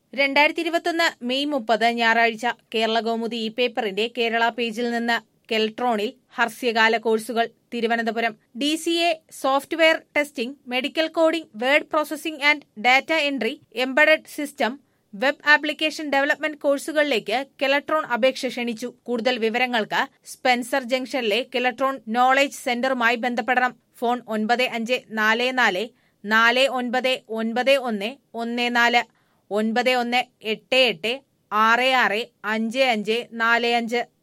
രണ്ടായിരത്തി ഇരുപത്തൊന്ന് മെയ് മുപ്പത് ഞായറാഴ്ച കേരള കൗമുദി ഇ പേപ്പറിന്റെ കേരള പേജിൽ നിന്ന് കെൽട്രോണിൽ ഹർസ്യകാല കോഴ്സുകൾ Thiruvananthapuram D C A software testing medical coding word processing and data entry embedded system web application development കോഴ്സുകളിലേക്ക് കെലട്രോൺ അപേക്ഷ ക്ഷണിച്ചു കൂടുതൽ വിവരങ്ങൾക്ക് സ്പെൻസർ ജംഗ്ഷനിലെ കെലട്രോൺ നോളേജ് സെന്ററുമായി ബന്ധപ്പെടണം ഫോൺ ഒൻപത് അഞ്ച് നാല് നാല് നാല് ഒൻപത് ഒൻപത് ഒന്ന് ഒന്ന് നാല് ഒൻപത് ഒന്ന് എട്ട് എട്ട് ആറ് ആറ് അഞ്ച് അഞ്ച് നാല് അഞ്ച്